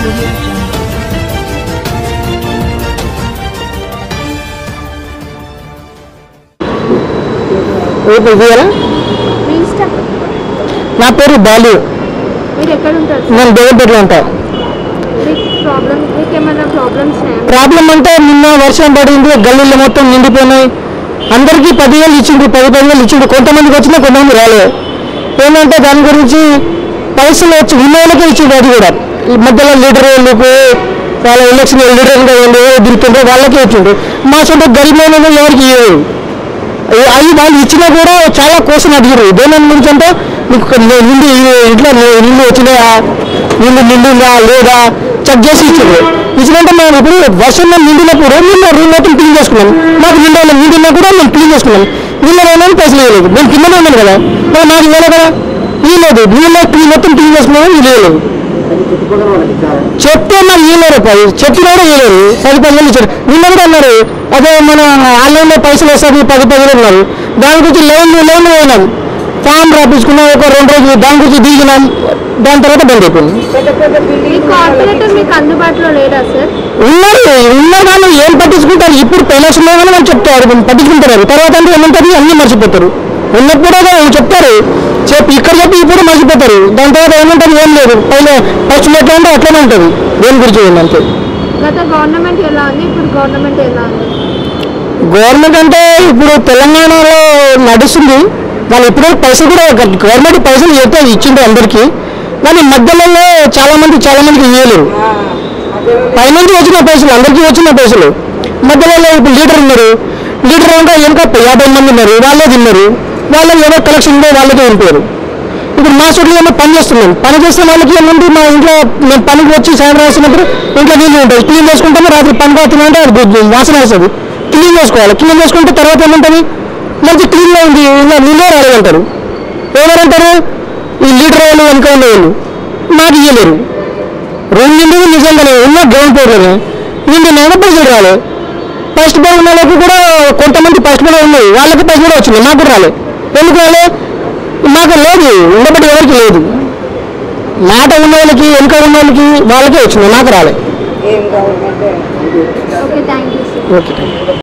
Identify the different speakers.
Speaker 1: audio jungle.
Speaker 2: రేపు ఇవ్వాలా
Speaker 3: మీ ఇష్టం
Speaker 2: నా పేరు బాలు
Speaker 3: మీరు ఎక్కడ ఉంటారు
Speaker 2: నేను దేవపేటలో ఉంటా
Speaker 3: మీకు ప్రాబ్లం మీకు ఏమైనా ప్రాబ్లమ్స్ ఉన్నాయా
Speaker 2: ప్రాబ్లం అంటే నిన్న వర్షం పడింది గల్లీలు మొత్తం నిండిపోయినాయి అందరికీ పదివేలు ఇచ్చిండు పది పదివేలు ఇచ్చిండు కొంతమందికి వచ్చినా కొంతమంది రాలే ఏంటంటే దాని గురించి పైసలు వచ్చి ఉన్న వాళ్ళకే ఇచ్చిండు అది కూడా ఈ మధ్యలో లీడర్ వాళ్ళకు వాళ్ళ ఎలక్షన్ లీడర్గా వాళ్ళు దిగుతుంటే వాళ్ళకే ఇచ్చిండు మా సొంత గరీబ్ ఎవరికి ఇవ్వదు అవి వాళ్ళు ఇచ్చినా కూడా చాలా కోసం అడిగారు దేని గురించి అంటే మీకు ఒక ని- నిండి ఇంట్లో ని- నిండి వచ్చినాయా నిండు నిండిందా లేదా చెక్ చేసి ఇచ్చారు ఇచ్చినంటే మేము ఇప్పుడు వర్షంలో నిండినప్పుడు నిన్న రూమ్ మొత్తం క్లీన్ చేసుకున్నాం మాకు నిండా నిండినా కూడా మేము క్లీన్ చేసుకున్నాం నిన్న ఏమైనా పైసలు ఇవ్వలేదు మేము కిందనే ఉన్నాం కదా మరి మాకు ఇవ్వాలి కదా ఇవ్వలేదు నీళ్ళ క్లీన్ మొత్తం క్లీన్ చేసుకున్నాము ఇవ్వలేదు చెప్తే మరి ఇవ్వలేరు పది చెప్పినా కూడా ఇవ్వలేరు పది పదివేలు ఇచ్చారు నిన్న కూడా అన్నారు అదే మన ఆన్లైన్లో పైసలు వస్తుంది పది పదివేలు ఉన్నారు దాని గురించి లోన్ లోన్ పోయినాం ఫామ్ రాపించుకున్నాం ఒక రెండు రోజులు దాని గురించి దిగినాం దాని తర్వాత బంద్ అయిపోయింది
Speaker 3: మీ కార్పొరేటర్ మీకు అందుబాటులో లేడా సార్
Speaker 2: ఉన్నారు ఉన్న వాళ్ళు ఏం పట్టించుకుంటారు ఇప్పుడు ఎలక్షన్ కానీ వాళ్ళు చెప్తారు పట్టించుకుంటారు తర్వాత అంటే ఏమంటారు అన్నీ మర్చిపోతారు ఉన్నప్పుడు కూడా వాళ్ళు చెప్తారు చెప్పి ఇక్కడ చెప్పి ఇప్పుడు మర్చిపోతారు దాని తర్వాత ఏమంటారు ఏం లేదు పైన ఫస్ట్ ఎట్లా ఉంటే అట్లనే ఉంటుంది దేని గురించి ఉంది అంతే
Speaker 3: గత గవర్నమెంట్ ఎలా ఉంది ఇప్పుడు గవర్నమెంట్ ఎలా ఉంది
Speaker 2: గవర్నమెంట్ అంటే ఇప్పుడు తెలంగాణలో నడుస్తుంది వాళ్ళు ఎప్పుడో పైసలు కూడా గవర్నమెంట్ పైసలు చెప్తే ఇచ్చిండ్రు అందరికీ కానీ మధ్యలో చాలా మంది చాలా మందికి ఇవ్వలేరు పైనుంచి వచ్చిన పైసలు అందరికీ వచ్చిన పైసలు మధ్యలో ఇప్పుడు లీడర్ ఉన్నారు లీడర్ అంటే ఇంకా యాభై మంది ఉన్నారు వాళ్ళే తిన్నారు వాళ్ళకి ఏదో కలెక్షన్ ఉందో వాళ్ళకే వెళ్ళిపోయారు ఇప్పుడు మా చుట్టూ ఏమో పని చేస్తున్నాం పని చేసిన వాళ్ళకి ఏమంటే మా ఇంట్లో మేము పనికి వచ్చి సాయంత్రం వేసినప్పుడు ఇంట్లో నీళ్ళు ఉంటాయి క్లీన్ చేసుకుంటాము రాత్రి పని పోతుందంటే అది గుడ్ వాసన వేస్తుంది క్లీన్ చేసుకోవాలి క్లీన్ చేసుకుంటే తర్వాత ఏముంటుంది మంచి క్లీన్గా ఉంది ఇలా నీళ్ళే రాలేదంటారు ఎవరంటారు ఈ లీటర్ వాళ్ళు వెనుక ఉన్న వాళ్ళు మాకు ఇవ్వలేరు రూమ్ నిండి నిజంగానే ఉన్న గ్రౌండ్ ఫ్లోర్లోనే నిండి నేను పైసలు రాలే ఫస్ట్ బై ఉన్న వాళ్ళకి కూడా కొంతమంది ఫస్ట్ బై ఉన్నాయి వాళ్ళకి పైసలు కూడా వచ్చింది మాకు కూడా రాలే ఎందుకు రాలే మాకు లేదు ఉండబట్టి ఎవరికి లేదు మాట ఉన్న వాళ్ళకి వెనుక ఉన్న వాళ్ళకి వాళ్ళకే వచ్చింది నాకు రాలే
Speaker 3: okay thank you sir
Speaker 2: okay thank you